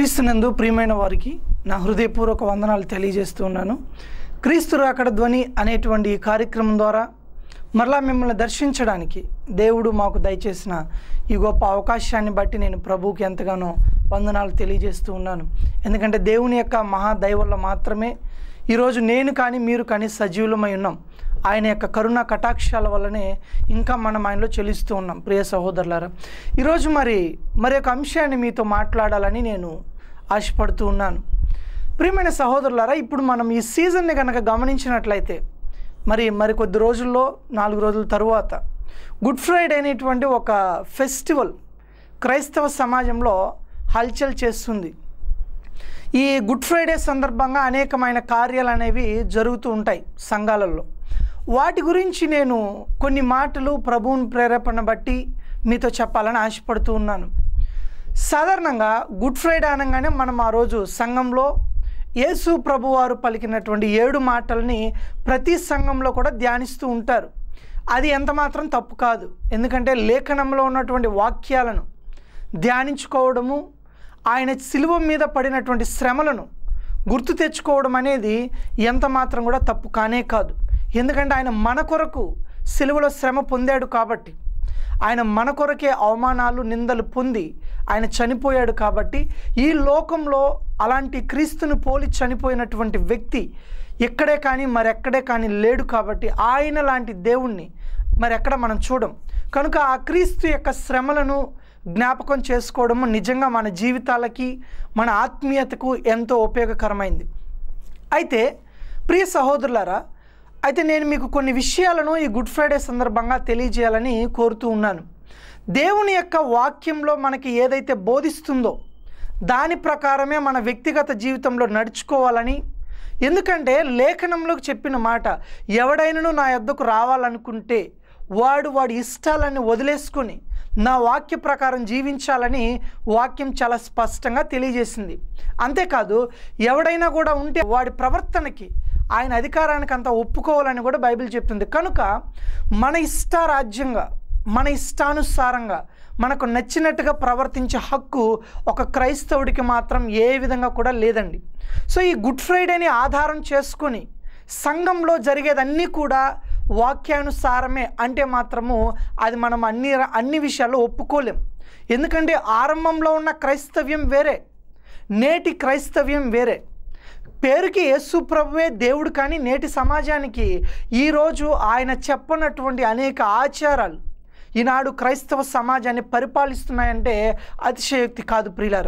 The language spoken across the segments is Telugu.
క్రీస్తునందు ప్రియమైన వారికి నా హృదయపూర్వక వందనాలు తెలియజేస్తూ ఉన్నాను క్రీస్తు రాకడ ధ్వని అనేటువంటి ఈ కార్యక్రమం ద్వారా మరలా మిమ్మల్ని దర్శించడానికి దేవుడు మాకు దయచేసిన ఈ గొప్ప అవకాశాన్ని బట్టి నేను ప్రభువుకి ఎంతగానో వందనాలు తెలియజేస్తూ ఉన్నాను ఎందుకంటే దేవుని యొక్క మహా దయ వల్ల మాత్రమే ఈరోజు నేను కానీ మీరు కానీ సజీవులమై ఉన్నాం ఆయన యొక్క కరుణ కటాక్షాల వల్లనే ఇంకా మనం ఆయనలో చెల్లిస్తూ ఉన్నాం ప్రియ సహోదరులారా ఈరోజు మరి మరి ఒక అంశాన్ని మీతో మాట్లాడాలని నేను ఆశపడుతూ ఉన్నాను ప్రియమైన సహోదరులారా ఇప్పుడు మనం ఈ సీజన్ని కనుక గమనించినట్లయితే మరి మరి కొద్ది రోజుల్లో నాలుగు రోజుల తరువాత గుడ్ ఫ్రైడే అనేటువంటి ఒక ఫెస్టివల్ క్రైస్తవ సమాజంలో హల్చల్ చేస్తుంది ఈ గుడ్ ఫ్రైడే సందర్భంగా అనేకమైన కార్యాలు అనేవి జరుగుతూ ఉంటాయి సంఘాలలో వాటి గురించి నేను కొన్ని మాటలు ప్రభువుని ప్రేరేపణ బట్టి మీతో చెప్పాలని ఆశపడుతూ ఉన్నాను సాధారణంగా గుడ్ ఫ్రైడే అనగానే మనం ఆ రోజు సంఘంలో యేసు ప్రభువారు పలికినటువంటి ఏడు మాటల్ని ప్రతి సంఘంలో కూడా ధ్యానిస్తూ ఉంటారు అది ఎంత మాత్రం తప్పు కాదు ఎందుకంటే లేఖనంలో ఉన్నటువంటి వాక్యాలను ధ్యానించుకోవడము ఆయన శిలువ మీద పడినటువంటి శ్రమలను గుర్తు తెచ్చుకోవడం అనేది ఎంత మాత్రం కూడా తప్పు కానే కాదు ఎందుకంటే ఆయన మన కొరకు సిలువలో శ్రమ పొందాడు కాబట్టి ఆయన మన కొరకే అవమానాలు నిందలు పొంది ఆయన చనిపోయాడు కాబట్టి ఈ లోకంలో అలాంటి క్రీస్తును పోలి చనిపోయినటువంటి వ్యక్తి ఎక్కడే కానీ మరెక్కడే కానీ లేడు కాబట్టి ఆయన లాంటి దేవుణ్ణి మరెక్కడ మనం చూడం కనుక ఆ క్రీస్తు యొక్క శ్రమలను జ్ఞాపకం చేసుకోవడము నిజంగా మన జీవితాలకి మన ఆత్మీయతకు ఎంతో ఉపయోగకరమైంది అయితే ప్రియ సహోదరులారా అయితే నేను మీకు కొన్ని విషయాలను ఈ గుడ్ ఫ్రైడే సందర్భంగా తెలియజేయాలని కోరుతూ ఉన్నాను దేవుని యొక్క వాక్యంలో మనకి ఏదైతే బోధిస్తుందో దాని ప్రకారమే మన వ్యక్తిగత జీవితంలో నడుచుకోవాలని ఎందుకంటే లేఖనంలోకి చెప్పిన మాట ఎవడైనను నా యొద్దకు రావాలనుకుంటే వాడు వాడి ఇష్టాలన్నీ వదిలేసుకొని నా వాక్య ప్రకారం జీవించాలని వాక్యం చాలా స్పష్టంగా తెలియజేసింది అంతేకాదు ఎవడైనా కూడా ఉంటే వాడి ప్రవర్తనకి ఆయన అధికారానికి అంతా ఒప్పుకోవాలని కూడా బైబిల్ చెప్తుంది కనుక మన ఇష్టారాజ్యంగా మన ఇష్టానుసారంగా మనకు నచ్చినట్టుగా ప్రవర్తించే హక్కు ఒక క్రైస్తవుడికి మాత్రం ఏ విధంగా కూడా లేదండి సో ఈ గుడ్ ఫ్రైడేని ఆధారం చేసుకొని సంఘంలో జరిగేదన్నీ కూడా వాక్యానుసారమే అంటే మాత్రము అది మనం అన్ని అన్ని విషయాల్లో ఒప్పుకోలేం ఎందుకంటే ఆరంభంలో ఉన్న క్రైస్తవ్యం వేరే నేటి క్రైస్తవ్యం వేరే పేరుకి యేసు ప్రభువే దేవుడు కానీ నేటి సమాజానికి ఈరోజు ఆయన చెప్పనటువంటి అనేక ఆచారాలు ఈనాడు క్రైస్తవ సమాజాన్ని పరిపాలిస్తున్నాయంటే అతిశయోక్తి కాదు ప్రియులారు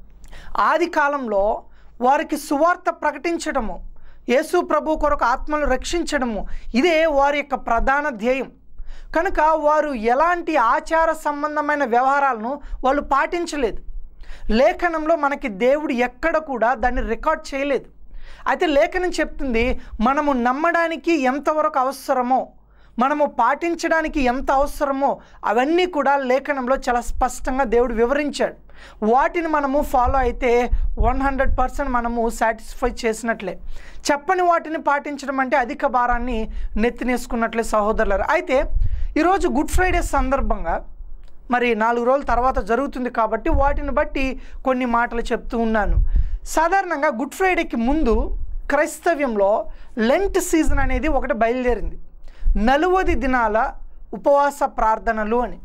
ఆది కాలంలో వారికి సువార్త ప్రకటించడము యేసు ప్రభు కొరకు ఆత్మను రక్షించడము ఇదే వారి యొక్క ప్రధాన ధ్యేయం కనుక వారు ఎలాంటి ఆచార సంబంధమైన వ్యవహారాలను వాళ్ళు పాటించలేదు లేఖనంలో మనకి దేవుడు ఎక్కడ కూడా దాన్ని రికార్డ్ చేయలేదు అయితే లేఖనం చెప్తుంది మనము నమ్మడానికి ఎంతవరకు అవసరమో మనము పాటించడానికి ఎంత అవసరమో అవన్నీ కూడా లేఖనంలో చాలా స్పష్టంగా దేవుడు వివరించాడు వాటిని మనము ఫాలో అయితే వన్ హండ్రెడ్ పర్సెంట్ మనము సాటిస్ఫై చేసినట్లే చెప్పని వాటిని పాటించడం అంటే అధిక భారాన్ని నెత్తినేసుకున్నట్లే సహోదరులారు అయితే ఈరోజు గుడ్ ఫ్రైడే సందర్భంగా మరి నాలుగు రోజుల తర్వాత జరుగుతుంది కాబట్టి వాటిని బట్టి కొన్ని మాటలు చెప్తూ ఉన్నాను సాధారణంగా గుడ్ ఫ్రైడేకి ముందు క్రైస్తవ్యంలో లెంట్ సీజన్ అనేది ఒకటి బయలుదేరింది నలువది దినాల ఉపవాస ప్రార్థనలు అని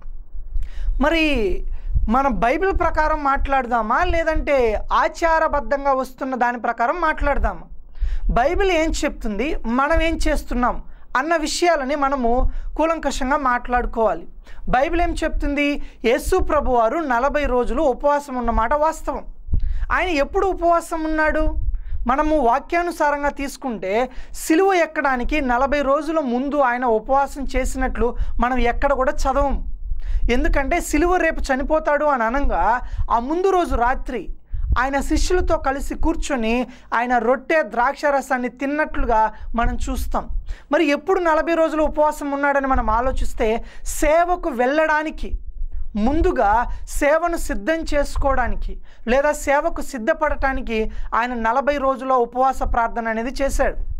మరి మన బైబిల్ ప్రకారం మాట్లాడదామా లేదంటే ఆచారబద్ధంగా వస్తున్న దాని ప్రకారం మాట్లాడదామా బైబిల్ ఏం చెప్తుంది మనం ఏం చేస్తున్నాం అన్న విషయాలని మనము కూలంకషంగా మాట్లాడుకోవాలి బైబిల్ ఏం చెప్తుంది యేసు ప్రభు వారు నలభై రోజులు ఉపవాసం ఉన్నమాట వాస్తవం ఆయన ఎప్పుడు ఉపవాసం ఉన్నాడు మనము వాక్యానుసారంగా తీసుకుంటే సిలువ ఎక్కడానికి నలభై రోజుల ముందు ఆయన ఉపవాసం చేసినట్లు మనం ఎక్కడ కూడా చదవం ఎందుకంటే సిలువ రేపు చనిపోతాడు అని అనగా ఆ ముందు రోజు రాత్రి ఆయన శిష్యులతో కలిసి కూర్చొని ఆయన రొట్టె ద్రాక్షరసాన్ని తిన్నట్లుగా మనం చూస్తాం మరి ఎప్పుడు నలభై రోజులు ఉపవాసం ఉన్నాడని మనం ఆలోచిస్తే సేవకు వెళ్ళడానికి ముందుగా సేవను సిద్ధం చేసుకోవడానికి లేదా సేవకు సిద్ధపడటానికి ఆయన నలభై రోజుల ఉపవాస ప్రార్థన అనేది చేశాడు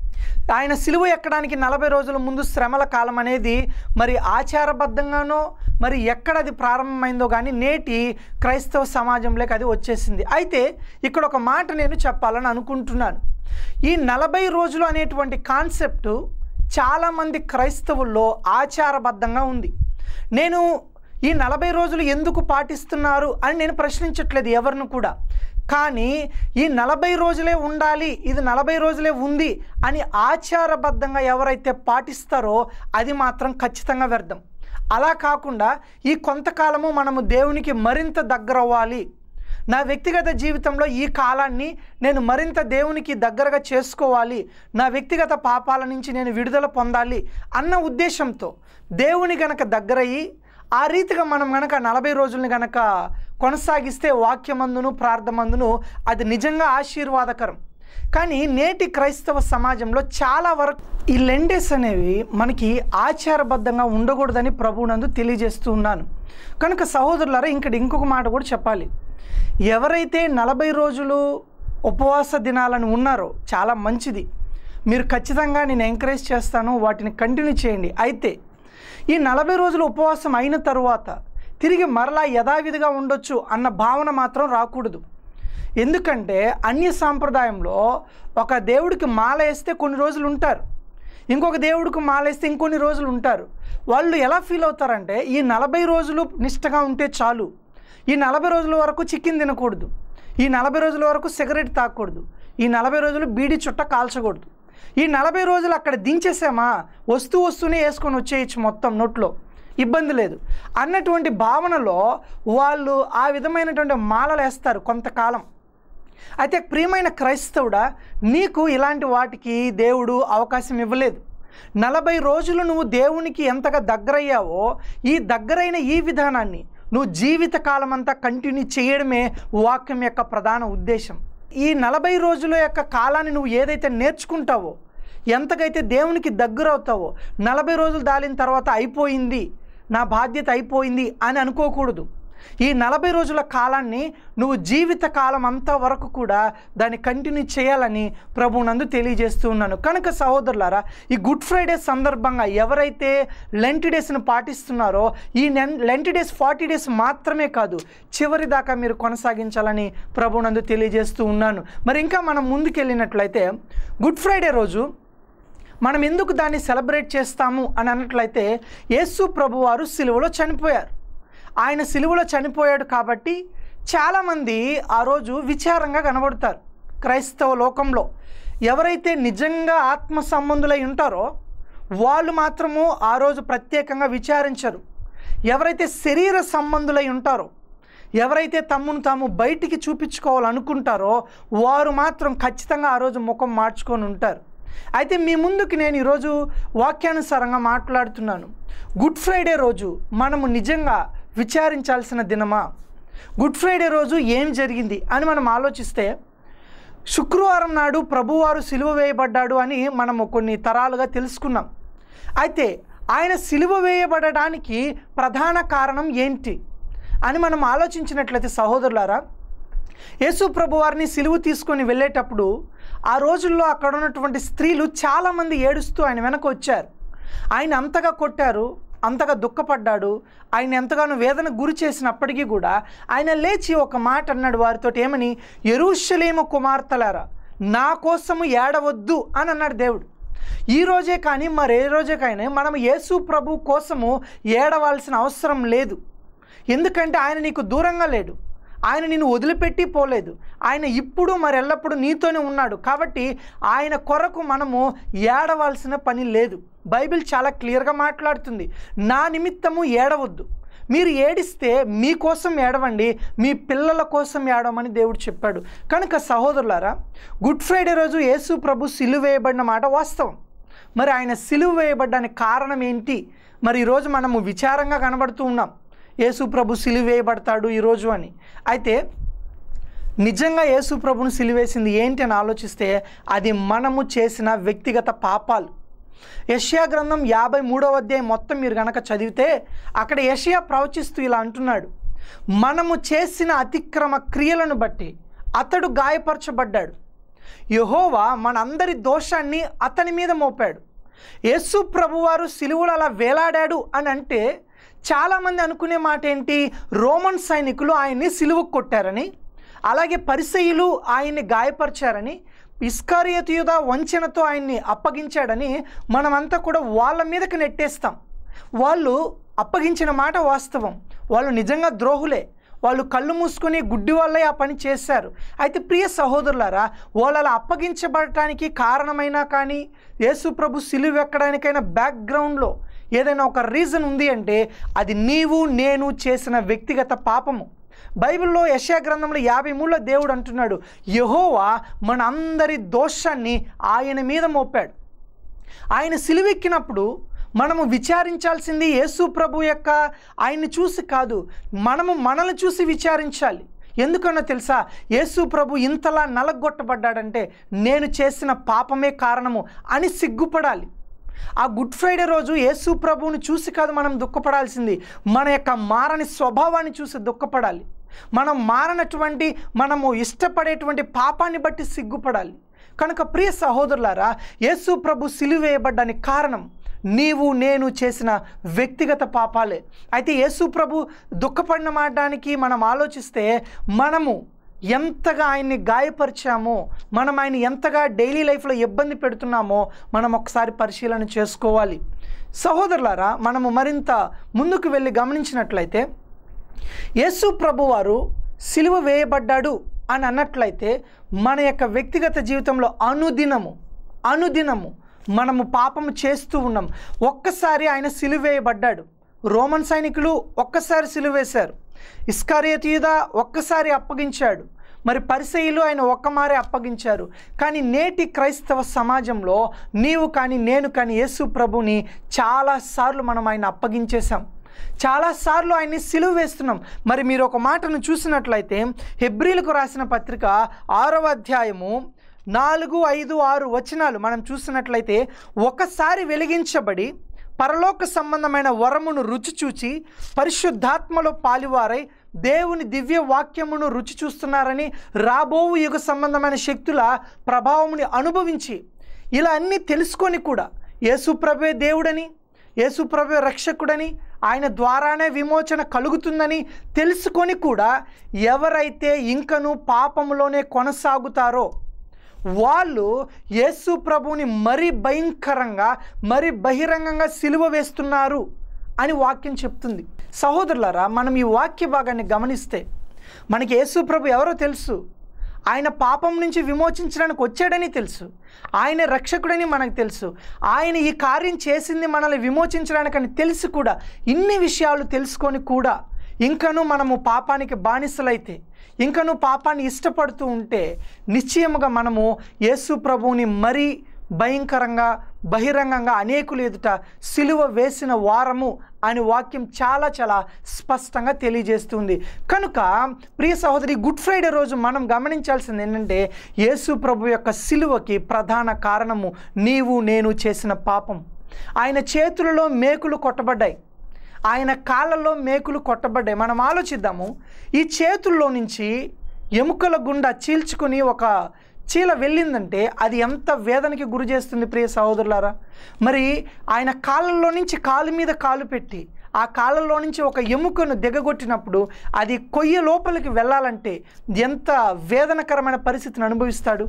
ఆయన సిలువ ఎక్కడానికి నలభై రోజుల ముందు శ్రమల కాలం అనేది మరి ఆచారబద్ధంగానో మరి ఎక్కడ అది ప్రారంభమైందో కానీ నేటి క్రైస్తవ సమాజంలోకి అది వచ్చేసింది అయితే ఇక్కడ ఒక మాట నేను చెప్పాలని అనుకుంటున్నాను ఈ నలభై రోజులు అనేటువంటి కాన్సెప్టు చాలామంది క్రైస్తవుల్లో ఆచారబద్ధంగా ఉంది నేను ఈ నలభై రోజులు ఎందుకు పాటిస్తున్నారు అని నేను ప్రశ్నించట్లేదు ఎవరిని కూడా కానీ ఈ నలభై రోజులే ఉండాలి ఇది నలభై రోజులే ఉంది అని ఆచారబద్ధంగా ఎవరైతే పాటిస్తారో అది మాత్రం ఖచ్చితంగా వ్యర్థం అలా కాకుండా ఈ కొంతకాలము మనము దేవునికి మరింత దగ్గర అవ్వాలి నా వ్యక్తిగత జీవితంలో ఈ కాలాన్ని నేను మరింత దేవునికి దగ్గరగా చేసుకోవాలి నా వ్యక్తిగత పాపాల నుంచి నేను విడుదల పొందాలి అన్న ఉద్దేశంతో దేవుని గనక దగ్గరయ్యి ఆ రీతిగా మనం గనక నలభై రోజుల్ని గనక కొనసాగిస్తే వాక్యమందును ప్రార్థమందును అది నిజంగా ఆశీర్వాదకరం కానీ నేటి క్రైస్తవ సమాజంలో చాలా వరకు ఈ లెండెస్ అనేవి మనకి ఆచారబద్ధంగా ఉండకూడదని ప్రభువునందు తెలియజేస్తూ ఉన్నాను కనుక సహోదరులారా ఇక్కడ ఇంకొక మాట కూడా చెప్పాలి ఎవరైతే నలభై రోజులు ఉపవాస దినాలను ఉన్నారో చాలా మంచిది మీరు ఖచ్చితంగా నేను ఎంకరేజ్ చేస్తాను వాటిని కంటిన్యూ చేయండి అయితే ఈ నలభై రోజులు ఉపవాసం అయిన తరువాత తిరిగి మరలా యథావిధిగా ఉండొచ్చు అన్న భావన మాత్రం రాకూడదు ఎందుకంటే అన్య సాంప్రదాయంలో ఒక దేవుడికి మాల వేస్తే కొన్ని రోజులు ఉంటారు ఇంకొక దేవుడికి మాల వేస్తే ఇంకొన్ని రోజులు ఉంటారు వాళ్ళు ఎలా ఫీల్ అవుతారంటే ఈ నలభై రోజులు నిష్టగా ఉంటే చాలు ఈ నలభై రోజుల వరకు చికెన్ తినకూడదు ఈ నలభై రోజుల వరకు సిగరెట్ తాగకూడదు ఈ నలభై రోజులు బీడి చుట్ట కాల్చకూడదు ఈ నలభై రోజులు అక్కడ దించేసామా వస్తూ వస్తూనే వేసుకొని వచ్చేయచ్చు మొత్తం నోట్లో ఇబ్బంది లేదు అన్నటువంటి భావనలో వాళ్ళు ఆ విధమైనటువంటి మాలలు వేస్తారు కొంతకాలం అయితే ప్రియమైన క్రైస్తవుడా నీకు ఇలాంటి వాటికి దేవుడు అవకాశం ఇవ్వలేదు నలభై రోజులు నువ్వు దేవునికి ఎంతగా దగ్గరయ్యావో ఈ దగ్గరైన ఈ విధానాన్ని నువ్వు జీవితకాలం అంతా కంటిన్యూ చేయడమే వాక్యం యొక్క ప్రధాన ఉద్దేశం ఈ నలభై రోజుల యొక్క కాలాన్ని నువ్వు ఏదైతే నేర్చుకుంటావో ఎంతకైతే దేవునికి దగ్గరవుతావో నలభై రోజులు దాలిన తర్వాత అయిపోయింది నా బాధ్యత అయిపోయింది అని అనుకోకూడదు ఈ నలభై రోజుల కాలాన్ని నువ్వు జీవిత కాలం అంతా వరకు కూడా దాన్ని కంటిన్యూ చేయాలని ప్రభునందు తెలియజేస్తూ ఉన్నాను కనుక సహోదరులారా ఈ గుడ్ ఫ్రైడే సందర్భంగా ఎవరైతే లెంటి డేస్ను పాటిస్తున్నారో ఈ నెన్ లెంటి డేస్ ఫార్టీ డేస్ మాత్రమే కాదు చివరి దాకా మీరు కొనసాగించాలని ప్రభునందు తెలియజేస్తూ ఉన్నాను మరి ఇంకా మనం ముందుకెళ్ళినట్లయితే గుడ్ ఫ్రైడే రోజు మనం ఎందుకు దాన్ని సెలబ్రేట్ చేస్తాము అని అన్నట్లయితే యేసు ప్రభువారు సిలువలో చనిపోయారు ఆయన సిలువలో చనిపోయాడు కాబట్టి చాలామంది ఆ రోజు విచారంగా కనబడతారు క్రైస్తవ లోకంలో ఎవరైతే నిజంగా ఆత్మ సంబంధులై ఉంటారో వాళ్ళు మాత్రము ఆ రోజు ప్రత్యేకంగా విచారించరు ఎవరైతే శరీర సంబంధులై ఉంటారో ఎవరైతే తమ్మును తాము బయటికి చూపించుకోవాలనుకుంటారో వారు మాత్రం ఖచ్చితంగా ఆ రోజు ముఖం మార్చుకొని ఉంటారు అయితే మీ ముందుకి నేను ఈరోజు వాక్యానుసారంగా మాట్లాడుతున్నాను గుడ్ ఫ్రైడే రోజు మనము నిజంగా విచారించాల్సిన దినమా గుడ్ ఫ్రైడే రోజు ఏం జరిగింది అని మనం ఆలోచిస్తే శుక్రవారం నాడు ప్రభువారు సిలువ వేయబడ్డాడు అని మనము కొన్ని తరాలుగా తెలుసుకున్నాం అయితే ఆయన సిలువ వేయబడడానికి ప్రధాన కారణం ఏంటి అని మనం ఆలోచించినట్లయితే సహోదరులారా యేసు ప్రభు వారిని సిలువు తీసుకొని వెళ్ళేటప్పుడు ఆ రోజుల్లో అక్కడ ఉన్నటువంటి స్త్రీలు చాలామంది ఏడుస్తూ ఆయన వెనక వచ్చారు ఆయన అంతగా కొట్టారు అంతగా దుఃఖపడ్డాడు ఆయన ఎంతగానో వేదన గురి చేసినప్పటికీ కూడా ఆయన లేచి ఒక మాట అన్నాడు వారితో ఏమని ఎరుషలేము కుమార్తెలారా నా కోసము ఏడవద్దు అని అన్నాడు దేవుడు ఈ రోజే కానీ మరే రోజే కానీ మనం యేసు ప్రభు కోసము ఏడవాల్సిన అవసరం లేదు ఎందుకంటే ఆయన నీకు దూరంగా లేడు ఆయన నిన్ను వదిలిపెట్టి పోలేదు ఆయన ఇప్పుడు మరి ఎల్లప్పుడూ నీతోనే ఉన్నాడు కాబట్టి ఆయన కొరకు మనము ఏడవలసిన పని లేదు బైబిల్ చాలా క్లియర్గా మాట్లాడుతుంది నా నిమిత్తము ఏడవద్దు మీరు ఏడిస్తే మీకోసం ఏడవండి మీ పిల్లల కోసం ఏడవమని దేవుడు చెప్పాడు కనుక సహోదరులారా గుడ్ ఫ్రైడే రోజు యేసు ప్రభు సిలువ వేయబడిన మాట వాస్తవం మరి ఆయన సిలువ వేయబడ్డానికి కారణం ఏంటి మరి ఈరోజు మనము విచారంగా కనబడుతూ ఉన్నాం యేసు ప్రభు సిలువ వేయబడతాడు ఈరోజు అని అయితే నిజంగా యేసు ప్రభుని సిలివేసింది ఏంటి అని ఆలోచిస్తే అది మనము చేసిన వ్యక్తిగత పాపాలు యష్యా గ్రంథం యాభై మూడవ అధ్యాయం మొత్తం మీరు గనక చదివితే అక్కడ యషయా ప్రవచిస్తూ ఇలా అంటున్నాడు మనము చేసిన అతిక్రమ క్రియలను బట్టి అతడు గాయపరచబడ్డాడు యహోవా మనందరి దోషాన్ని అతని మీద మోపాడు యేసు ప్రభువారు సిలువలు అలా వేలాడాడు అని అంటే చాలామంది అనుకునే మాట ఏంటి రోమన్ సైనికులు ఆయన్ని సిలువకు కొట్టారని అలాగే పరిసయులు ఆయన్ని గాయపరిచారని ఇస్కారియతీయుధ వంచనతో ఆయన్ని అప్పగించాడని మనమంతా కూడా వాళ్ళ మీదకి నెట్టేస్తాం వాళ్ళు అప్పగించిన మాట వాస్తవం వాళ్ళు నిజంగా ద్రోహులే వాళ్ళు కళ్ళు మూసుకొని గుడ్డి వాళ్ళే ఆ పని చేశారు అయితే ప్రియ సహోదరులారా వాళ్ళు అలా అప్పగించబడటానికి కారణమైనా కానీ యేసు ప్రభు సిలువ ఎక్కడానికైనా బ్యాక్గ్రౌండ్లో ఏదైనా ఒక రీజన్ ఉంది అంటే అది నీవు నేను చేసిన వ్యక్తిగత పాపము బైబిల్లో యశా గ్రంథంలో యాభై మూడులో దేవుడు అంటున్నాడు యహోవా మన అందరి దోషాన్ని ఆయన మీద మోపాడు ఆయన సిలువెక్కినప్పుడు మనము విచారించాల్సింది యేసు ప్రభు యొక్క ఆయన్ని చూసి కాదు మనము మనల్ని చూసి విచారించాలి ఎందుకన్నా తెలుసా యేసు ప్రభు ఇంతలా నలగొట్టబడ్డాడంటే నేను చేసిన పాపమే కారణము అని సిగ్గుపడాలి ఆ గుడ్ ఫ్రైడే రోజు యేసు ప్రభువుని చూసి కాదు మనం దుఃఖపడాల్సింది మన యొక్క మారని స్వభావాన్ని చూసి దుఃఖపడాలి మనం మారనటువంటి మనము ఇష్టపడేటువంటి పాపాన్ని బట్టి సిగ్గుపడాలి కనుక ప్రియ సహోదరులారా యేసు ప్రభు సిలువేయబడ్డానికి కారణం నీవు నేను చేసిన వ్యక్తిగత పాపాలే అయితే యేసు ప్రభు దుఃఖపడిన మాడడానికి మనం ఆలోచిస్తే మనము ఎంతగా ఆయన్ని గాయపరిచామో మనం ఆయన ఎంతగా డైలీ లైఫ్లో ఇబ్బంది పెడుతున్నామో మనం ఒకసారి పరిశీలన చేసుకోవాలి సహోదరులారా మనము మరింత ముందుకు వెళ్ళి గమనించినట్లయితే యేసు ప్రభువారు సిలువ వేయబడ్డాడు అని అన్నట్లయితే మన యొక్క వ్యక్తిగత జీవితంలో అనుదినము అనుదినము మనము పాపము చేస్తూ ఉన్నాం ఒక్కసారి ఆయన సిలువేయబడ్డాడు రోమన్ సైనికులు ఒక్కసారి సిలువేశారు ఇస్కారియతీయుద ఒక్కసారి అప్పగించాడు మరి పరిసయులు ఆయన ఒక్కమారే అప్పగించారు కానీ నేటి క్రైస్తవ సమాజంలో నీవు కానీ నేను కానీ యేసు ప్రభుని చాలాసార్లు మనం ఆయన అప్పగించేశాం చాలాసార్లు ఆయన్ని సిలువ వేస్తున్నాం మరి మీరు ఒక మాటను చూసినట్లయితే హెబ్రిలకు రాసిన పత్రిక ఆరవ అధ్యాయము నాలుగు ఐదు ఆరు వచనాలు మనం చూసినట్లయితే ఒకసారి వెలిగించబడి పరలోక సంబంధమైన వరమును రుచి చూచి పరిశుద్ధాత్మలో పాలివారై దేవుని దివ్య వాక్యమును రుచి చూస్తున్నారని రాబోవు యుగ సంబంధమైన శక్తుల ప్రభావముని అనుభవించి ఇలా అన్నీ తెలుసుకొని కూడా యేసుప్రభే దేవుడని యేసుప్రభే రక్షకుడని ఆయన ద్వారానే విమోచన కలుగుతుందని తెలుసుకొని కూడా ఎవరైతే ఇంకను పాపములోనే కొనసాగుతారో వాళ్ళు యేసు ప్రభువుని మరీ భయంకరంగా మరి బహిరంగంగా సిలువ వేస్తున్నారు అని వాక్యం చెప్తుంది సహోదరులారా మనం ఈ వాక్య భాగాన్ని గమనిస్తే మనకి యేసు ప్రభు ఎవరో తెలుసు ఆయన పాపం నుంచి విమోచించడానికి వచ్చాడని తెలుసు ఆయన రక్షకుడని మనకు తెలుసు ఆయన ఈ కార్యం చేసింది మనల్ని విమోచించడానికని తెలిసి కూడా ఇన్ని విషయాలు తెలుసుకొని కూడా ఇంకను మనము పాపానికి బానిసలైతే ఇంకను పాపాన్ని ఇష్టపడుతూ ఉంటే నిశ్చయముగా మనము యేసు ప్రభువుని మరీ భయంకరంగా బహిరంగంగా అనేకులు ఎదుట సిలువ వేసిన వారము అని వాక్యం చాలా చాలా స్పష్టంగా తెలియజేస్తుంది కనుక ప్రియ సహోదరి గుడ్ ఫ్రైడే రోజు మనం గమనించాల్సింది ఏంటంటే యేసు ప్రభు యొక్క సిలువకి ప్రధాన కారణము నీవు నేను చేసిన పాపం ఆయన చేతులలో మేకులు కొట్టబడ్డాయి ఆయన కాళ్ళలో మేకులు కొట్టబడ్డాయి మనం ఆలోచిద్దాము ఈ చేతుల్లో నుంచి ఎముకల గుండా చీల్చుకుని ఒక చీల వెళ్ళిందంటే అది ఎంత వేదనకి గురి చేస్తుంది ప్రియ సహోదరులారా మరి ఆయన కాళ్ళలో నుంచి కాలు మీద కాలు పెట్టి ఆ కాళ్ళలో నుంచి ఒక ఎముకను దిగగొట్టినప్పుడు అది కొయ్య లోపలికి వెళ్ళాలంటే ఎంత వేదనకరమైన పరిస్థితిని అనుభవిస్తాడు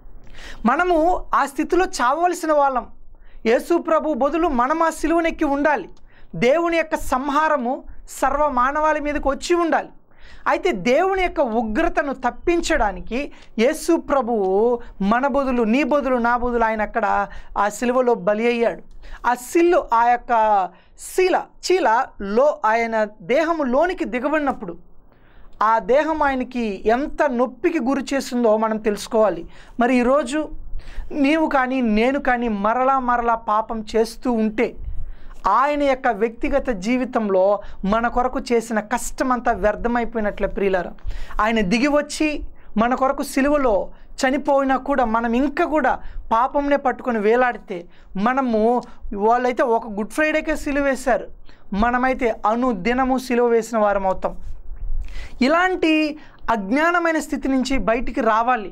మనము ఆ స్థితిలో చావవలసిన వాళ్ళం యేసు ప్రభు బదులు మనం ఆ సిలువనెక్కి ఉండాలి దేవుని యొక్క సంహారము సర్వ మానవాళి మీదకి వచ్చి ఉండాలి అయితే దేవుని యొక్క ఉగ్రతను తప్పించడానికి యేసు ప్రభువు మన బదులు నీ బదులు నా బదులు ఆయన అక్కడ ఆ సిలువలో బలి అయ్యాడు ఆ సిల్లు ఆ యొక్క శీల చీల లో ఆయన దేహము లోనికి దిగబడినప్పుడు ఆ దేహం ఆయనకి ఎంత నొప్పికి గురి చేసిందో మనం తెలుసుకోవాలి మరి ఈరోజు నీవు కానీ నేను కానీ మరలా మరలా పాపం చేస్తూ ఉంటే ఆయన యొక్క వ్యక్తిగత జీవితంలో మన కొరకు చేసిన కష్టమంతా వ్యర్థమైపోయినట్లే ప్రియులారా ఆయన దిగి వచ్చి మన కొరకు సిలువలో చనిపోయినా కూడా మనం ఇంకా కూడా పాపంనే పట్టుకొని వేలాడితే మనము వాళ్ళైతే ఒక గుడ్ ఫ్రైడేకే సిలువ వేశారు మనమైతే అనుదినము సిలువ వేసిన వారం అవుతాం ఇలాంటి అజ్ఞానమైన స్థితి నుంచి బయటికి రావాలి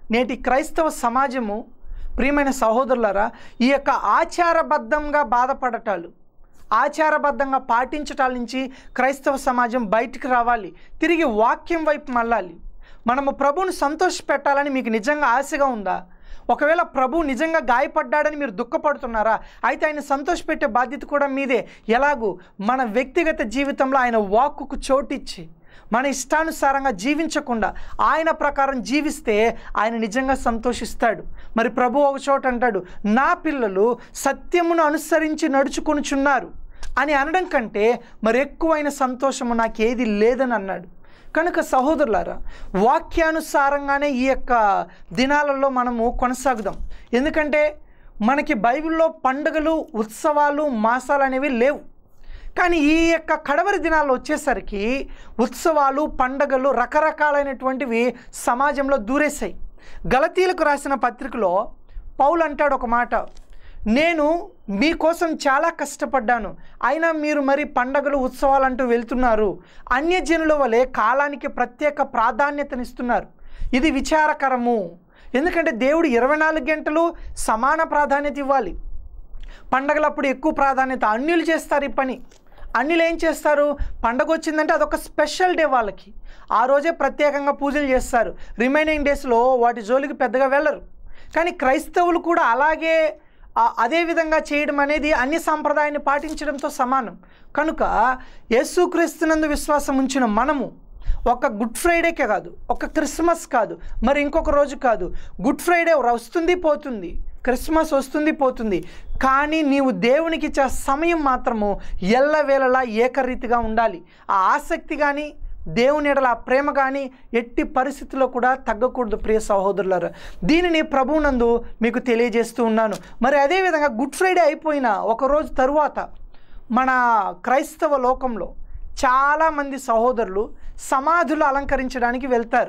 నేటి క్రైస్తవ సమాజము ప్రియమైన సహోదరులారా ఈ యొక్క ఆచారబద్ధంగా బాధపడటాలు ఆచారబద్ధంగా పాటించటాల నుంచి క్రైస్తవ సమాజం బయటికి రావాలి తిరిగి వాక్యం వైపు మళ్ళాలి మనము ప్రభువుని సంతోష పెట్టాలని మీకు నిజంగా ఆశగా ఉందా ఒకవేళ ప్రభు నిజంగా గాయపడ్డాడని మీరు దుఃఖపడుతున్నారా అయితే ఆయన సంతోషపెట్టే బాధ్యత కూడా మీదే ఎలాగూ మన వ్యక్తిగత జీవితంలో ఆయన వాక్కుకు చోటిచ్చి మన ఇష్టానుసారంగా జీవించకుండా ఆయన ప్రకారం జీవిస్తే ఆయన నిజంగా సంతోషిస్తాడు మరి ప్రభు ఒక చోట అంటాడు నా పిల్లలు సత్యమును అనుసరించి నడుచుకొనుచున్నారు అని అనడం కంటే మరి ఎక్కువైన సంతోషము నాకేది లేదని అన్నాడు కనుక సహోదరులారా వాక్యానుసారంగానే ఈ యొక్క దినాలలో మనము కొనసాగుదాం ఎందుకంటే మనకి బైబిల్లో పండుగలు ఉత్సవాలు మాసాలు అనేవి లేవు కానీ ఈ యొక్క కడవరి దినాల్లో వచ్చేసరికి ఉత్సవాలు పండగలు రకరకాలైనటువంటివి సమాజంలో దూరేశాయి గలతీలకు రాసిన పత్రికలో పౌలు అంటాడు ఒక మాట నేను మీకోసం చాలా కష్టపడ్డాను అయినా మీరు మరి పండగలు ఉత్సవాలు అంటూ వెళ్తున్నారు అన్యజనుల వలె కాలానికి ప్రత్యేక ప్రాధాన్యతనిస్తున్నారు ఇది విచారకరము ఎందుకంటే దేవుడు ఇరవై నాలుగు గంటలు సమాన ప్రాధాన్యత ఇవ్వాలి పండగలప్పుడు ఎక్కువ ప్రాధాన్యత అన్యులు చేస్తారు ఈ పని అన్యులు ఏం చేస్తారు పండగ వచ్చిందంటే అదొక స్పెషల్ డే వాళ్ళకి ఆ రోజే ప్రత్యేకంగా పూజలు చేస్తారు రిమైనింగ్ డేస్లో వాటి జోలికి పెద్దగా వెళ్ళరు కానీ క్రైస్తవులు కూడా అలాగే ఆ- అదే విధంగా చేయడం అనేది అన్ని సాంప్రదాయాన్ని పాటించడంతో సమానం కనుక యేసుక్రీస్తునందు విశ్వాసం ఉంచిన మనము ఒక గుడ్ ఫ్రైడేకే కాదు ఒక క్రిస్మస్ కాదు మరి ఇంకొక రోజు కాదు గుడ్ ఫ్రైడే వస్తుంది పోతుంది క్రిస్మస్ వస్తుంది పోతుంది కానీ నీవు దేవునికి ఇచ్చే సమయం మాత్రము ఎల్లవేళలా ఏకరీతిగా ఉండాలి ఆ ఆసక్తి కానీ దేవుని ఎడల ఆ ప్రేమ కానీ ఎట్టి పరిస్థితుల్లో కూడా తగ్గకూడదు ప్రియ సహోదరులారా దీనిని ప్రభువునందు మీకు తెలియజేస్తూ ఉన్నాను మరి అదేవిధంగా గుడ్ ఫ్రైడే అయిపోయిన ఒక రోజు తరువాత మన క్రైస్తవ లోకంలో చాలామంది సహోదరులు సమాధులు అలంకరించడానికి వెళ్తారు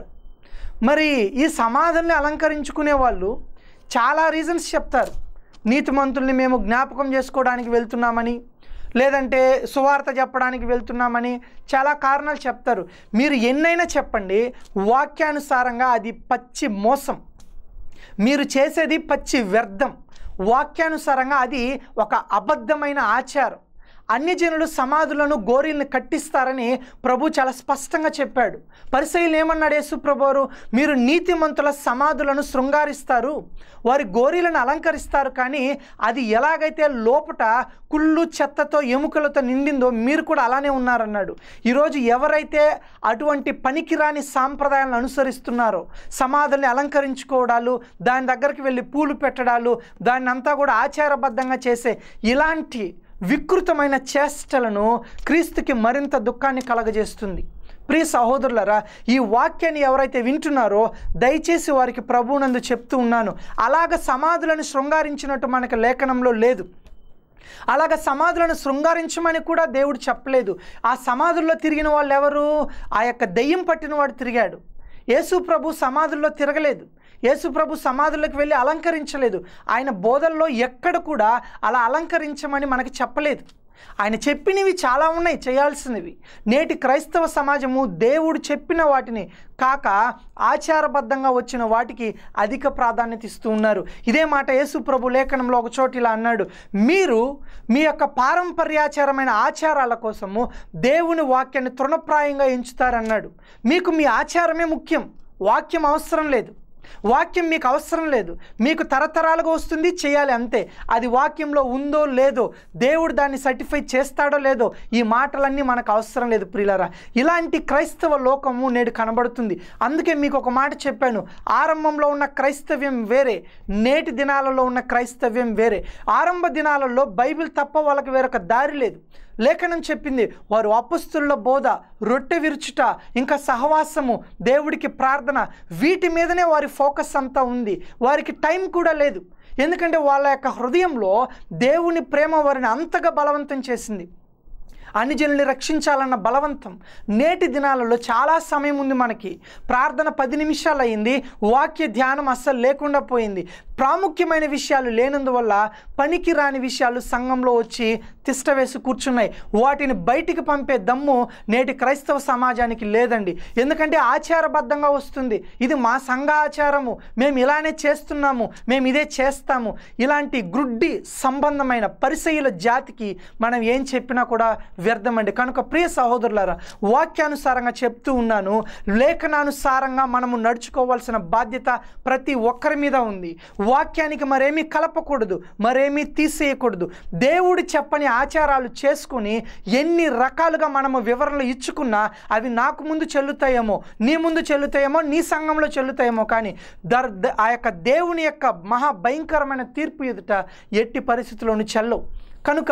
మరి ఈ సమాధుల్ని అలంకరించుకునే వాళ్ళు చాలా రీజన్స్ చెప్తారు నీతిమంతుల్ని మేము జ్ఞాపకం చేసుకోవడానికి వెళ్తున్నామని లేదంటే సువార్త చెప్పడానికి వెళ్తున్నామని చాలా కారణాలు చెప్తారు మీరు ఎన్నైనా చెప్పండి వాక్యానుసారంగా అది పచ్చి మోసం మీరు చేసేది పచ్చి వ్యర్థం వాక్యానుసారంగా అది ఒక అబద్ధమైన ఆచారం అన్యజనులు సమాధులను గోరీలను కట్టిస్తారని ప్రభు చాలా స్పష్టంగా చెప్పాడు పరిశైలు ఏమన్నాడు యేసు ప్రభువారు మీరు నీతిమంతుల సమాధులను శృంగారిస్తారు వారి గోరీలను అలంకరిస్తారు కానీ అది ఎలాగైతే లోపట కుళ్ళు చెత్తతో ఎముకలతో నిండిందో మీరు కూడా అలానే ఉన్నారన్నాడు ఈరోజు ఎవరైతే అటువంటి పనికిరాని సాంప్రదాయాలను అనుసరిస్తున్నారో సమాధుల్ని అలంకరించుకోవడాలు దాని దగ్గరికి వెళ్ళి పూలు పెట్టడాలు దాన్ని అంతా కూడా ఆచారబద్ధంగా చేసే ఇలాంటి వికృతమైన చేష్టలను క్రీస్తుకి మరింత దుఃఖాన్ని కలగజేస్తుంది ప్రియ సహోదరులరా ఈ వాక్యాన్ని ఎవరైతే వింటున్నారో దయచేసి వారికి ప్రభువునందు చెప్తూ ఉన్నాను అలాగ సమాధులను శృంగారించినట్టు మనకు లేఖనంలో లేదు అలాగ సమాధులను శృంగారించమని కూడా దేవుడు చెప్పలేదు ఆ సమాధుల్లో తిరిగిన వాళ్ళు ఎవరు ఆ యొక్క దెయ్యం పట్టిన వాడు తిరిగాడు యేసు ప్రభు సమాధుల్లో తిరగలేదు యేసు ప్రభు సమాధుల్లోకి వెళ్ళి అలంకరించలేదు ఆయన బోధల్లో ఎక్కడ కూడా అలా అలంకరించమని మనకి చెప్పలేదు ఆయన చెప్పినవి చాలా ఉన్నాయి చేయాల్సినవి నేటి క్రైస్తవ సమాజము దేవుడు చెప్పిన వాటిని కాక ఆచారబద్ధంగా వచ్చిన వాటికి అధిక ప్రాధాన్యత ఇస్తూ ఉన్నారు ఇదే మాట యేసు ప్రభు లేఖనంలో ఒక చోట ఇలా అన్నాడు మీరు మీ యొక్క పారంపర్యాచారమైన ఆచారాల కోసము దేవుని వాక్యాన్ని తృణప్రాయంగా ఎంచుతారన్నాడు మీకు మీ ఆచారమే ముఖ్యం వాక్యం అవసరం లేదు వాక్యం మీకు అవసరం లేదు మీకు తరతరాలుగా వస్తుంది చేయాలి అంతే అది వాక్యంలో ఉందో లేదో దేవుడు దాన్ని సర్టిఫై చేస్తాడో లేదో ఈ మాటలన్నీ మనకు అవసరం లేదు ప్రియులరా ఇలాంటి క్రైస్తవ లోకము నేడు కనబడుతుంది అందుకే మీకు ఒక మాట చెప్పాను ఆరంభంలో ఉన్న క్రైస్తవ్యం వేరే నేటి దినాలలో ఉన్న క్రైస్తవ్యం వేరే ఆరంభ దినాలలో బైబిల్ తప్ప వాళ్ళకి వేరొక దారి లేదు లేఖనం చెప్పింది వారు అపస్తుల బోధ రొట్టె విరుచుట ఇంకా సహవాసము దేవుడికి ప్రార్థన వీటి మీదనే వారి ఫోకస్ అంతా ఉంది వారికి టైం కూడా లేదు ఎందుకంటే వాళ్ళ యొక్క హృదయంలో దేవుని ప్రేమ వారిని అంతగా బలవంతం చేసింది అన్ని జనుల్ని రక్షించాలన్న బలవంతం నేటి దినాలలో చాలా సమయం ఉంది మనకి ప్రార్థన పది నిమిషాలు అయింది వాక్య ధ్యానం అస్సలు లేకుండా పోయింది ప్రాముఖ్యమైన విషయాలు లేనందువల్ల పనికి రాని విషయాలు సంఘంలో వచ్చి తిష్టవేసి కూర్చున్నాయి వాటిని బయటికి పంపే దమ్ము నేటి క్రైస్తవ సమాజానికి లేదండి ఎందుకంటే ఆచారబద్ధంగా వస్తుంది ఇది మా సంఘ ఆచారము మేము ఇలానే చేస్తున్నాము మేము ఇదే చేస్తాము ఇలాంటి గ్రుడ్డి సంబంధమైన పరిసయుల జాతికి మనం ఏం చెప్పినా కూడా వ్యర్థమండి కనుక ప్రియ సహోదరులారా వాక్యానుసారంగా చెప్తూ ఉన్నాను లేఖనానుసారంగా మనము నడుచుకోవాల్సిన బాధ్యత ప్రతి ఒక్కరి మీద ఉంది వాక్యానికి మరేమీ కలపకూడదు మరేమీ తీసేయకూడదు దేవుడు చెప్పని ఆచారాలు చేసుకుని ఎన్ని రకాలుగా మనము వివరణలు ఇచ్చుకున్నా అవి నాకు ముందు చెల్లుతాయేమో నీ ముందు చెల్లుతాయేమో నీ సంఘంలో చెల్లుతాయేమో కానీ దర్ ద- ఆ యొక్క దేవుని యొక్క మహా భయంకరమైన తీర్పు ఎదుట ఎట్టి పరిస్థితుల్లోనూ చెల్లవు కనుక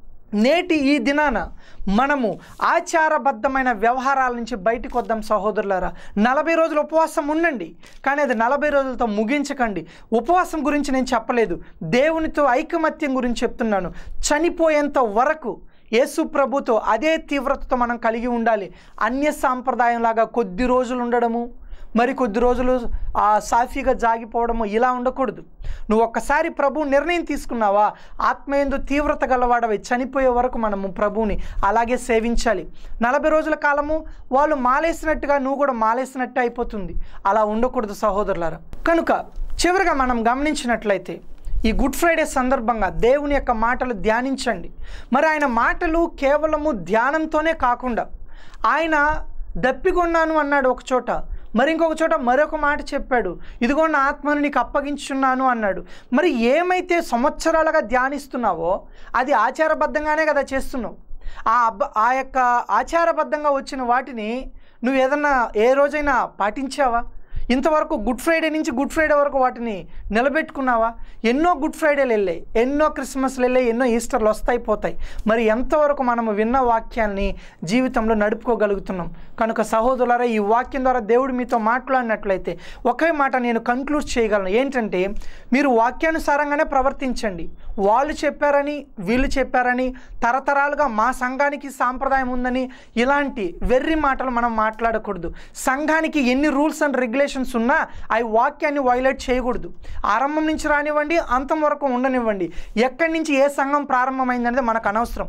నేటి ఈ దినాన మనము ఆచారబద్ధమైన వ్యవహారాల నుంచి బయటకు వద్దాం సహోదరులారా నలభై రోజులు ఉపవాసం ఉండండి కానీ అది నలభై రోజులతో ముగించకండి ఉపవాసం గురించి నేను చెప్పలేదు దేవునితో ఐకమత్యం గురించి చెప్తున్నాను చనిపోయేంత వరకు యేసు ప్రభుతో అదే తీవ్రతతో మనం కలిగి ఉండాలి అన్య సాంప్రదాయంలాగా కొద్ది రోజులు ఉండడము మరి కొద్ది రోజులు ఆ సాఫీగా జాగిపోవడము ఇలా ఉండకూడదు నువ్వు ఒక్కసారి ప్రభు నిర్ణయం తీసుకున్నావా ఆత్మయందు తీవ్రత గలవాడవి చనిపోయే వరకు మనము ప్రభువుని అలాగే సేవించాలి నలభై రోజుల కాలము వాళ్ళు మాలేసినట్టుగా నువ్వు కూడా మాలేసినట్టు అయిపోతుంది అలా ఉండకూడదు సహోదరులారా కనుక చివరిగా మనం గమనించినట్లయితే ఈ గుడ్ ఫ్రైడే సందర్భంగా దేవుని యొక్క మాటలు ధ్యానించండి మరి ఆయన మాటలు కేవలము ధ్యానంతోనే కాకుండా ఆయన దప్పికొన్నాను అన్నాడు ఒక చోట మరి ఇంకొక చోట మరొక మాట చెప్పాడు ఇదిగో నా ఆత్మను నీకు అప్పగించున్నాను అన్నాడు మరి ఏమైతే సంవత్సరాలుగా ధ్యానిస్తున్నావో అది ఆచారబద్ధంగానే కదా చేస్తున్నావు ఆ అబ్బ ఆ యొక్క ఆచారబద్ధంగా వచ్చిన వాటిని నువ్వు ఏదన్నా ఏ రోజైనా పాటించావా ఇంతవరకు గుడ్ ఫ్రైడే నుంచి గుడ్ ఫ్రైడే వరకు వాటిని నిలబెట్టుకున్నావా ఎన్నో గుడ్ ఫ్రైడేలు వెళ్ళాయి ఎన్నో క్రిస్మస్లు వెళ్ళాయి ఎన్నో ఈస్టర్లు వస్తాయి పోతాయి మరి ఎంతవరకు మనము విన్న వాక్యాన్ని జీవితంలో నడుపుకోగలుగుతున్నాం కనుక సహోదరులారా ఈ వాక్యం ద్వారా దేవుడు మీతో మాట్లాడినట్లయితే ఒకే మాట నేను కంక్లూడ్ చేయగలను ఏంటంటే మీరు వాక్యానుసారంగానే ప్రవర్తించండి వాళ్ళు చెప్పారని వీళ్ళు చెప్పారని తరతరాలుగా మా సంఘానికి సాంప్రదాయం ఉందని ఇలాంటి వెర్రి మాటలు మనం మాట్లాడకూడదు సంఘానికి ఎన్ని రూల్స్ అండ్ రెగ్యులేషన్స్ ఉన్నా అవి వాక్యాన్ని వైలేట్ చేయకూడదు ఆరంభం నుంచి రానివ్వండి అంతం వరకు ఉండనివ్వండి ఎక్కడి నుంచి ఏ సంఘం ప్రారంభమైందనేది మనకు అనవసరం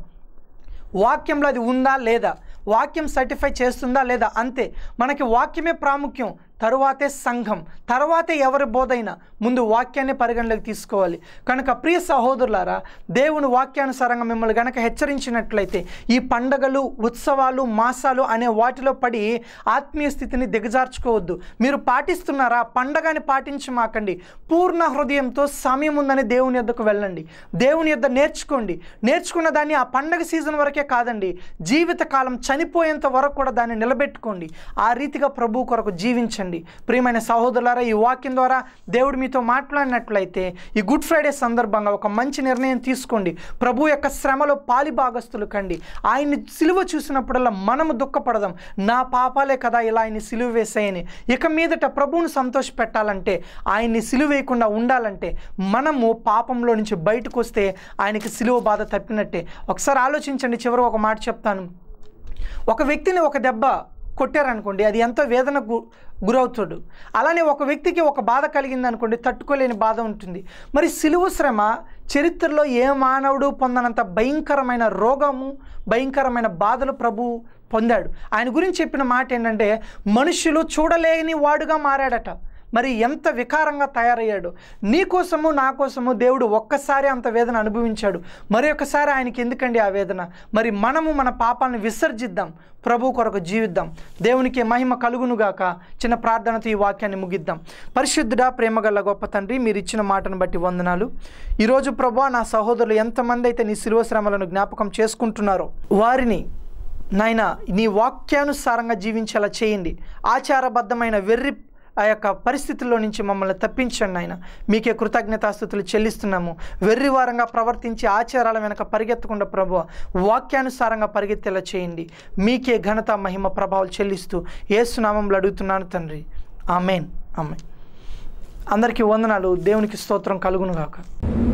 వాక్యంలో అది ఉందా లేదా వాక్యం సర్టిఫై చేస్తుందా లేదా అంతే మనకి వాక్యమే ప్రాముఖ్యం తరువాతే సంఘం తరువాతే ఎవరి బోధైనా ముందు వాక్యాన్ని పరిగణలోకి తీసుకోవాలి కనుక ప్రియ సహోదరులారా దేవుని వాక్యానుసారంగా మిమ్మల్ని గనక హెచ్చరించినట్లయితే ఈ పండగలు ఉత్సవాలు మాసాలు అనే వాటిలో పడి ఆత్మీయ స్థితిని దిగజార్చుకోవద్దు మీరు పాటిస్తున్నారా పండగని పాటించమాకండి పూర్ణ హృదయంతో సమయం ఉందని దేవుని యొద్దకు వెళ్ళండి దేవుని యొద్ద నేర్చుకోండి నేర్చుకున్న దాన్ని ఆ పండగ సీజన్ వరకే కాదండి జీవితకాలం చనిపోయేంత వరకు కూడా దాన్ని నిలబెట్టుకోండి ఆ రీతిగా ప్రభు కొరకు జీవించండి ప్రియమైన సహోదరులారా ఈ వాక్యం ద్వారా దేవుడు మీతో మాట్లాడినట్లయితే ఈ గుడ్ ఫ్రైడే సందర్భంగా ఒక మంచి నిర్ణయం తీసుకోండి ప్రభు యొక్క శ్రమలో పాలి భాగస్తులు కండి ఆయన్ని సిలువ చూసినప్పుడల్లా మనము దుఃఖపడదాం నా పాపాలే కదా ఇలా ఆయన్ని సిలువ వేసాయని ఇక మీదట ప్రభువును సంతోష పెట్టాలంటే ఆయన్ని సిలువ వేయకుండా ఉండాలంటే మనము పాపంలో నుంచి బయటకు వస్తే ఆయనకి సిలువ బాధ తప్పినట్టే ఒకసారి ఆలోచించండి చివరి ఒక మాట చెప్తాను ఒక వ్యక్తిని ఒక దెబ్బ కొట్టారనుకోండి అది ఎంతో వేదన గు గురవుతాడు అలానే ఒక వ్యక్తికి ఒక బాధ కలిగింది అనుకోండి తట్టుకోలేని బాధ ఉంటుంది మరి సిలువ శ్రమ చరిత్రలో ఏ మానవుడు పొందనంత భయంకరమైన రోగము భయంకరమైన బాధలు ప్రభు పొందాడు ఆయన గురించి చెప్పిన మాట ఏంటంటే మనుషులు చూడలేని వాడుగా మారాడట మరి ఎంత వికారంగా తయారయ్యాడు నీ కోసము నా కోసము దేవుడు ఒక్కసారి అంత వేదన అనుభవించాడు మరి ఒక్కసారి ఆయనకి ఎందుకండి ఆ వేదన మరి మనము మన పాపాలను విసర్జిద్దాం ప్రభు కొరకు జీవిద్దాం దేవునికి మహిమ కలుగునుగాక చిన్న ప్రార్థనతో ఈ వాక్యాన్ని ముగిద్దాం పరిశుద్ధుడా ప్రేమగల గొప్ప తండ్రి మీరు ఇచ్చిన మాటను బట్టి వందనాలు ఈరోజు ప్రభు నా సహోదరులు ఎంతమంది అయితే నీ శిలువ శ్రమలను జ్ఞాపకం చేసుకుంటున్నారో వారిని నాయన నీ వాక్యానుసారంగా జీవించేలా చేయండి ఆచారబద్ధమైన వెర్రి ఆ యొక్క పరిస్థితుల్లో నుంచి మమ్మల్ని తప్పించండి ఆయన మీకే కృతజ్ఞతాస్థుతులు చెల్లిస్తున్నాము వెర్రివారంగా ప్రవర్తించి ఆచారాల వెనక పరిగెత్తకుండా ప్రభు వాక్యానుసారంగా పరిగెత్తేలా చేయండి మీకే ఘనత మహిమ ప్రభావాలు చెల్లిస్తూ ఏసునామంలో అడుగుతున్నాను తండ్రి ఆమెన్ ఆమెన్ అందరికీ వందనాలు దేవునికి స్తోత్రం కలుగునుగాక